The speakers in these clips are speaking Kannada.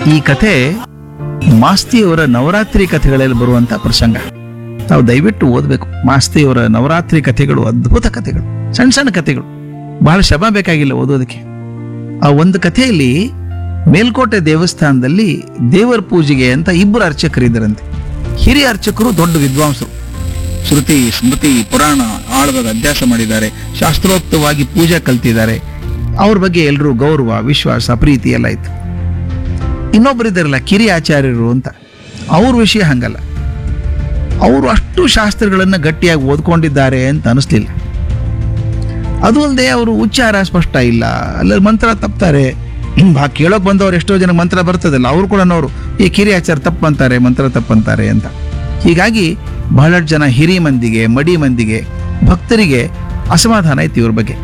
ಈ ಕಥೆ ಮಾಸ್ತಿಯವರ ನವರಾತ್ರಿ ಕಥೆಗಳಲ್ಲಿ ಬರುವಂತ ಪ್ರಸಂಗ ತಾವು ದಯವಿಟ್ಟು ಓದಬೇಕು ಮಾಸ್ತಿಯವರ ನವರಾತ್ರಿ ಕಥೆಗಳು ಅದ್ಭುತ ಕಥೆಗಳು ಸಣ್ಣ ಸಣ್ಣ ಕಥೆಗಳು ಬಹಳ ಶ್ರಮ ಬೇಕಾಗಿಲ್ಲ ಓದೋದಕ್ಕೆ ಆ ಒಂದು ಕಥೆಯಲ್ಲಿ ಮೇಲ್ಕೋಟೆ ದೇವಸ್ಥಾನದಲ್ಲಿ ದೇವರ ಪೂಜೆಗೆ ಅಂತ ಇಬ್ಬರು ಅರ್ಚಕರಿದ್ದರಂತೆ ಹಿರಿಯ ಅರ್ಚಕರು ದೊಡ್ಡ ವಿದ್ವಾಂಸರು ಶ್ರುತಿ ಸ್ಮೃತಿ ಪುರಾಣ ಆಳವಾಗಿ ಅಭ್ಯಾಸ ಮಾಡಿದ್ದಾರೆ ಶಾಸ್ತ್ರೋಕ್ತವಾಗಿ ಪೂಜೆ ಕಲ್ತಿದ್ದಾರೆ ಅವ್ರ ಬಗ್ಗೆ ಎಲ್ಲರೂ ಗೌರವ ವಿಶ್ವಾಸ ಪ್ರೀತಿ ಎಲ್ಲ ಇತ್ತು ಇನ್ನೊಬ್ಬರಿದ್ದಾರಲ್ಲ ಕಿರಿ ಆಚಾರ್ಯರು ಅಂತ ಅವ್ರ ವಿಷಯ ಹಂಗಲ್ಲ ಅವರು ಅಷ್ಟು ಶಾಸ್ತ್ರಗಳನ್ನು ಗಟ್ಟಿಯಾಗಿ ಓದ್ಕೊಂಡಿದ್ದಾರೆ ಅಂತ ಅನಿಸ್ಲಿಲ್ಲ ಅದು ಅಲ್ಲದೆ ಅವರು ಉಚ್ಚಾರ ಸ್ಪಷ್ಟ ಇಲ್ಲ ಅಲ್ಲಿ ಮಂತ್ರ ತಪ್ತಾರೆ ಆ ಕೇಳೋಕ್ ಬಂದವ್ರು ಎಷ್ಟೋ ಜನ ಮಂತ್ರ ಬರ್ತದಲ್ಲ ಅವ್ರು ಕೂಡ ಅವರು ಈ ಕಿರಿ ಆಚಾರ ತಪ್ಪಂತಾರೆ ಮಂತ್ರ ತಪ್ಪಂತಾರೆ ಅಂತ ಹೀಗಾಗಿ ಬಹಳಷ್ಟು ಜನ ಹಿರಿ ಮಂದಿಗೆ ಮಡಿ ಮಂದಿಗೆ ಭಕ್ತರಿಗೆ ಅಸಮಾಧಾನ ಇತ್ತು ಇವ್ರ ಬಗ್ಗೆ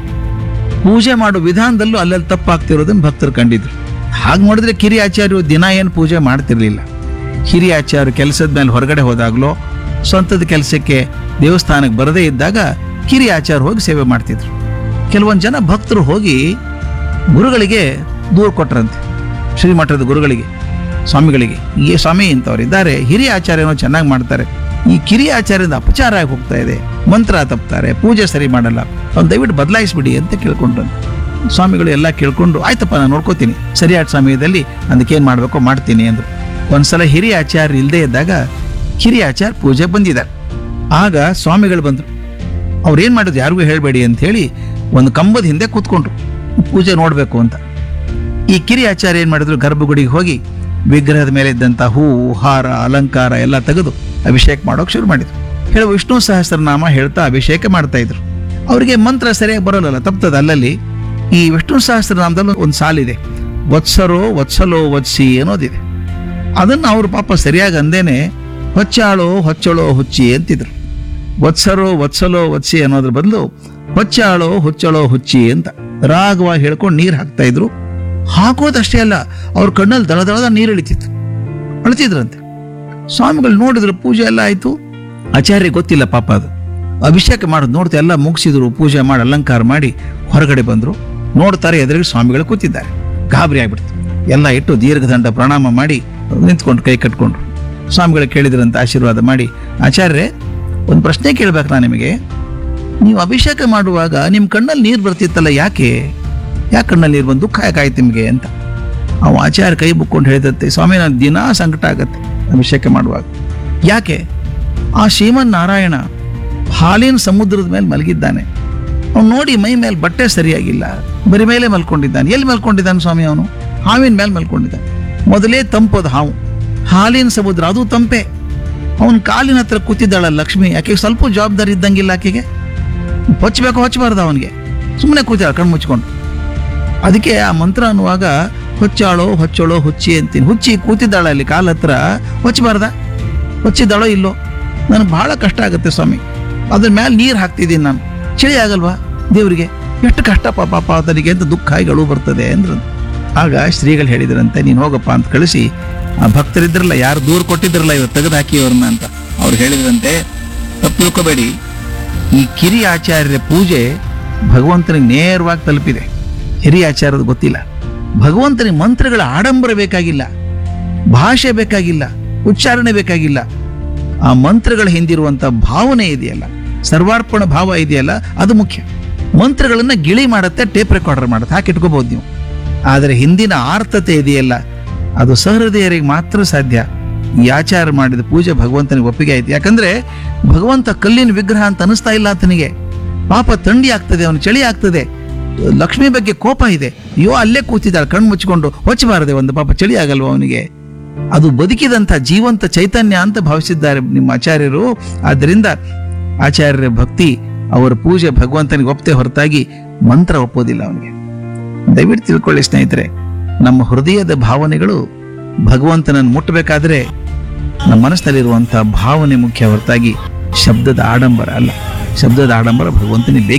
ಪೂಜೆ ಮಾಡೋ ವಿಧಾನದಲ್ಲೂ ಅಲ್ಲಲ್ಲಿ ತಪ್ಪಾಗ್ತಿರೋದನ್ನ ಭಕ್ತರು ಕಂಡಿದ್ರು ಹಾಗೆ ನೋಡಿದ್ರೆ ಕಿರಿ ಆಚಾರ್ಯರು ದಿನ ಏನು ಪೂಜೆ ಮಾಡ್ತಿರ್ಲಿಲ್ಲ ಹಿರಿಯ ಆಚಾರ್ಯರು ಕೆಲಸದ ಮೇಲೆ ಹೊರಗಡೆ ಹೋದಾಗ್ಲೋ ಸ್ವಂತದ ಕೆಲಸಕ್ಕೆ ದೇವಸ್ಥಾನಕ್ಕೆ ಬರದೇ ಇದ್ದಾಗ ಕಿರಿಯ ಆಚಾರ್ಯ ಹೋಗಿ ಸೇವೆ ಮಾಡ್ತಿದ್ರು ಕೆಲವೊಂದು ಜನ ಭಕ್ತರು ಹೋಗಿ ಗುರುಗಳಿಗೆ ದೂರು ಕೊಟ್ರಂತೆ ಶ್ರೀಮಠದ ಗುರುಗಳಿಗೆ ಸ್ವಾಮಿಗಳಿಗೆ ಈ ಸ್ವಾಮಿ ಇಂಥವ್ರು ಇದ್ದಾರೆ ಹಿರಿಯ ಆಚಾರ್ಯನೋ ಚೆನ್ನಾಗಿ ಮಾಡ್ತಾರೆ ಈ ಕಿರಿಯ ಆಚಾರ್ಯದ ಅಪಚಾರ ಆಗಿ ಹೋಗ್ತಾ ಇದೆ ಮಂತ್ರ ತಪ್ತಾರೆ ಪೂಜೆ ಸರಿ ಮಾಡಲ್ಲ ಅವ್ನು ದಯವಿಟ್ಟು ಬದಲಾಯಿಸ್ಬಿಡಿ ಅಂತ ಕೇಳ್ಕೊಂಡ್ರು ಸ್ವಾಮಿಗಳು ಎಲ್ಲ ಕೇಳ್ಕೊಂಡು ಆಯ್ತಪ್ಪ ನಾನು ನೋಡ್ಕೋತೀನಿ ಸರಿಯಾದ ಸಮಯದಲ್ಲಿ ಅದಕ್ಕೇನು ಮಾಡಬೇಕೋ ಮಾಡ್ತೀನಿ ಅಂದ್ರು ಒಂದ್ಸಲ ಹಿರಿಯ ಆಚಾರ್ಯ ಇಲ್ಲದೆ ಇದ್ದಾಗ ಹಿರಿಯ ಆಚಾರ್ಯ ಪೂಜೆ ಬಂದಿದ್ದಾರೆ ಆಗ ಸ್ವಾಮಿಗಳು ಬಂದರು ಅವ್ರು ಏನು ಮಾಡಿದ್ರು ಯಾರಿಗೂ ಹೇಳಬೇಡಿ ಅಂತ ಹೇಳಿ ಒಂದು ಕಂಬದ ಹಿಂದೆ ಕೂತ್ಕೊಂಡ್ರು ಪೂಜೆ ನೋಡಬೇಕು ಅಂತ ಈ ಕಿರಿ ಆಚಾರ್ಯ ಏನು ಮಾಡಿದ್ರು ಗರ್ಭಗುಡಿಗೆ ಹೋಗಿ ವಿಗ್ರಹದ ಮೇಲೆ ಇದ್ದಂಥ ಹೂವು ಹಾರ ಅಲಂಕಾರ ಎಲ್ಲ ತೆಗೆದು ಅಭಿಷೇಕ ಮಾಡೋಕೆ ಶುರು ಮಾಡಿದ್ರು ಹೇಳುವ ವಿಷ್ಣು ಸಹಸ್ರನಾಮ ಹೇಳ್ತಾ ಅಭಿಷೇಕ ಮಾಡ್ತಾ ಇದ್ರು ಅವರಿಗೆ ಮಂತ್ರ ಸರಿಯಾಗಿ ಬರೋಲ್ಲ ತಪ್ತದ ಅಲ್ಲಲ್ಲಿ ಈ ವಿಷ್ಣು ಸಹಸ್ರನಾಮದಲ್ಲಿ ಒಂದು ಸಾಲಿದೆ ವತ್ಸರೋ ವತ್ಸಲೋ ವತ್ಸಿ ಅನ್ನೋದಿದೆ ಅದನ್ನು ಅವರು ಪಾಪ ಸರಿಯಾಗಿ ಅಂದೇನೆ ಹೊಚ್ಚಾಳೋ ಹೊಚ್ಚಳೋ ಹುಚ್ಚಿ ಅಂತಿದ್ರು ವತ್ಸರೋ ವತ್ಸಲೋ ವತ್ಸಿ ಅನ್ನೋದ್ರ ಬದಲು ಹೊಚ್ಚಾಳೋ ಹುಚ್ಚಳೋ ಹುಚ್ಚಿ ಅಂತ ರಾಗವಾಗಿ ಹೇಳ್ಕೊಂಡು ನೀರು ಹಾಕ್ತಾ ಇದ್ರು ಹಾಕೋದಷ್ಟೇ ಅಲ್ಲ ಅವ್ರ ಕಣ್ಣಲ್ಲಿ ದಳ ದಳದ ನೀರು ಇಳಿತಿತ್ತು ಅಳ್ತಿದ್ರಂತೆ ಸ್ವಾಮಿಗಳು ನೋಡಿದ್ರು ಪೂಜೆ ಎಲ್ಲ ಆಯ್ತು ಆಚಾರ್ಯ ಗೊತ್ತಿಲ್ಲ ಪಾಪ ಅದು ಅಭಿಷೇಕ ಮಾಡೋದು ನೋಡ್ತಾ ಎಲ್ಲ ಮುಗಿಸಿದ್ರು ಪೂಜೆ ಮಾಡಿ ಅಲಂಕಾರ ಮಾಡಿ ಹೊರಗಡೆ ಬಂದ್ರು ನೋಡ್ತಾರೆ ಎದುರಿಗೆ ಸ್ವಾಮಿಗಳು ಕೂತಿದ್ದಾರೆ ಗಾಬರಿ ಆಗ್ಬಿಡ್ತು ಎಲ್ಲ ಇಟ್ಟು ದೀರ್ಘದಂಡ ಪ್ರಣಾಮ ಮಾಡಿ ನಿಂತ್ಕೊಂಡು ಕೈ ಕಟ್ಕೊಂಡ್ರು ಸ್ವಾಮಿಗಳು ಕೇಳಿದ್ರಂತ ಆಶೀರ್ವಾದ ಮಾಡಿ ಆಚಾರ್ಯರೇ ಒಂದು ಪ್ರಶ್ನೆ ಕೇಳ್ಬೇಕು ನಾನು ನಿಮಗೆ ನೀವು ಅಭಿಷೇಕ ಮಾಡುವಾಗ ನಿಮ್ಮ ಕಣ್ಣಲ್ಲಿ ನೀರು ಬರ್ತಿತ್ತಲ್ಲ ಯಾಕೆ ಯಾಕೆ ಕಣ್ಣಲ್ಲಿ ನೀರು ಬಂದು ದುಃಖ ಯಾಕಾಯ್ತು ನಿಮಗೆ ಅಂತ ಅವ ಆಚಾರ್ಯ ಕೈ ಬುಕ್ಕೊಂಡು ಹೇಳಿದಂತೆ ಸ್ವಾಮಿ ನಾನು ದಿನಾ ಸಂಕಟ ಆಗತ್ತೆ ಅಭಿಷೇಕ ಮಾಡುವಾಗ ಯಾಕೆ ಆ ಶ್ರೀಮನ್ ನಾರಾಯಣ ಹಾಲಿನ ಸಮುದ್ರದ ಮೇಲೆ ಮಲಗಿದ್ದಾನೆ ಅವ್ನು ನೋಡಿ ಮೈ ಮೇಲೆ ಬಟ್ಟೆ ಸರಿಯಾಗಿಲ್ಲ ಬರಿ ಮೇಲೆ ಮಲ್ಕೊಂಡಿದ್ದಾನೆ ಎಲ್ಲಿ ಮಲ್ಕೊಂಡಿದ್ದಾನೆ ಸ್ವಾಮಿ ಅವನು ಹಾವಿನ ಮೇಲೆ ಮಲ್ಕೊಂಡಿದ್ದಾನೆ ಮೊದಲೇ ತಂಪೋದು ಹಾವು ಹಾಲಿನ ಸಮುದ್ರ ಅದು ತಂಪೆ ಅವನ ಕಾಲಿನ ಹತ್ರ ಕೂತಿದ್ದಾಳ ಲಕ್ಷ್ಮಿ ಆಕೆಗೆ ಸ್ವಲ್ಪ ಜವಾಬ್ದಾರಿ ಇದ್ದಂಗಿಲ್ಲ ಆಕೆಗೆ ಹೊಚ್ಚಬೇಕು ಹೊಚ್ಚಬಾರ್ದು ಅವನಿಗೆ ಸುಮ್ಮನೆ ಕೂತಿದ್ದಾಳೆ ಕಣ್ಣು ಮುಚ್ಕೊಂಡು ಅದಕ್ಕೆ ಆ ಮಂತ್ರ ಅನ್ನುವಾಗ ಹೊಚ್ಚಾಳೋ ಹೊಚ್ಚೋಳೋ ಹುಚ್ಚಿ ಅಂತೀನಿ ಹುಚ್ಚಿ ಕೂತಿದ್ದಾಳೆ ಅಲ್ಲಿ ಕಾಲ ಹತ್ರ ಹೊಚ್ಚಬಾರ್ದ ಹೊಚ್ಚಿದ್ದಾಳೋ ಇಲ್ಲೋ ನನಗೆ ಬಹಳ ಕಷ್ಟ ಆಗುತ್ತೆ ಸ್ವಾಮಿ ಅದ್ರ ಮೇಲೆ ನೀರು ಹಾಕ್ತಿದ್ದೀನಿ ನಾನು ಚಳಿ ಆಗಲ್ವಾ ದೇವರಿಗೆ ಎಷ್ಟು ಕಷ್ಟ ಪಾಪ ಆತನಿಗೆ ಅಂತ ದುಃಖ ಆಗಿ ಬರ್ತದೆ ಅಂದ್ರು ಆಗ ಶ್ರೀಗಳು ಹೇಳಿದ್ರಂತೆ ನೀನು ಹೋಗಪ್ಪ ಅಂತ ಕಳಿಸಿ ಆ ಭಕ್ತರಿದ್ರಲ್ಲ ಯಾರು ದೂರ ಕೊಟ್ಟಿದ್ರಲ್ಲ ಇವ್ರು ತೆಗೆದು ಹಾಕಿ ಅವ್ರನ್ನ ಅಂತ ಅವ್ರು ಹೇಳಿದ್ರಂತೆ ತಪ್ಪು ತಿಳ್ಕೊಬೇಡಿ ಈ ಕಿರಿ ಆಚಾರ್ಯರ ಪೂಜೆ ಭಗವಂತನಿಗೆ ನೇರವಾಗಿ ತಲುಪಿದೆ ಹಿರಿಯ ಆಚಾರದ ಗೊತ್ತಿಲ್ಲ ಭಗವಂತನಿಗೆ ಮಂತ್ರಗಳ ಆಡಂಬರ ಬೇಕಾಗಿಲ್ಲ ಭಾಷೆ ಬೇಕಾಗಿಲ್ಲ ಉಚ್ಚಾರಣೆ ಬೇಕಾಗಿಲ್ಲ ಆ ಮಂತ್ರಗಳ ಹಿಂದಿರುವಂತ ಭಾವನೆ ಇದೆಯಲ್ಲ ಸರ್ವಾರ್ಪಣ ಭಾವ ಇದೆಯಲ್ಲ ಅದು ಮುಖ್ಯ ಮಂತ್ರಗಳನ್ನ ಗಿಳಿ ಮಾಡುತ್ತೆ ಟೇಪ್ ರೆಕಾರ್ಡರ್ ಮಾಡುತ್ತೆ ಹಾಕಿ ಇಟ್ಕೋಬಹುದು ನೀವು ಆದರೆ ಹಿಂದಿನ ಆರ್ತತೆ ಇದೆಯಲ್ಲ ಅದು ಸಹೃದಯರಿಗೆ ಮಾತ್ರ ಸಾಧ್ಯ ಈ ಆಚಾರ ಮಾಡಿದ ಪೂಜೆ ಭಗವಂತನಿಗೆ ಒಪ್ಪಿಗೆ ಆಯ್ತು ಯಾಕಂದ್ರೆ ಭಗವಂತ ಕಲ್ಲಿನ ವಿಗ್ರಹ ಅಂತ ಅನಿಸ್ತಾ ಇಲ್ಲ ಆತನಿಗೆ ಪಾಪ ಥಂಡಿ ಆಗ್ತದೆ ಅವನು ಚಳಿ ಆಗ್ತದೆ ಲಕ್ಷ್ಮಿ ಬಗ್ಗೆ ಕೋಪ ಇದೆ ಅಯ್ಯೋ ಅಲ್ಲೇ ಕೂತಿದ್ದಾಳೆ ಕಣ್ಣು ಮುಚ್ಚಿಕೊಂಡು ಹೊಚ್ಚಬಾರದೆ ಒಂದು ಪಾಪ ಚಳಿ ಆಗಲ್ವ ಅವನಿಗೆ ಅದು ಬದುಕಿದಂಥ ಜೀವಂತ ಚೈತನ್ಯ ಅಂತ ಭಾವಿಸಿದ್ದಾರೆ ನಿಮ್ಮ ಆಚಾರ್ಯರು ಆದ್ದರಿಂದ ಆಚಾರ್ಯರ ಭಕ್ತಿ ಅವರ ಪೂಜೆ ಭಗವಂತನಿಗೆ ಒಪ್ಪತೆ ಹೊರತಾಗಿ ಮಂತ್ರ ಒಪ್ಪೋದಿಲ್ಲ ಅವನಿಗೆ ದಯವಿಟ್ಟು ತಿಳ್ಕೊಳ್ಳಿ ಸ್ನೇಹಿತರೆ ನಮ್ಮ ಹೃದಯದ ಭಾವನೆಗಳು ಭಗವಂತನನ್ನು ಮುಟ್ಟಬೇಕಾದ್ರೆ ನಮ್ಮ ಮನಸ್ಸಿನಲ್ಲಿರುವಂತಹ ಭಾವನೆ ಮುಖ್ಯ ಹೊರತಾಗಿ ಶಬ್ದದ ಆಡಂಬರ ಅಲ್ಲ ಶಬ್ದದ ಆಡಂಬರ ಭಗವಂತನಿಗೆ ಬೇಕು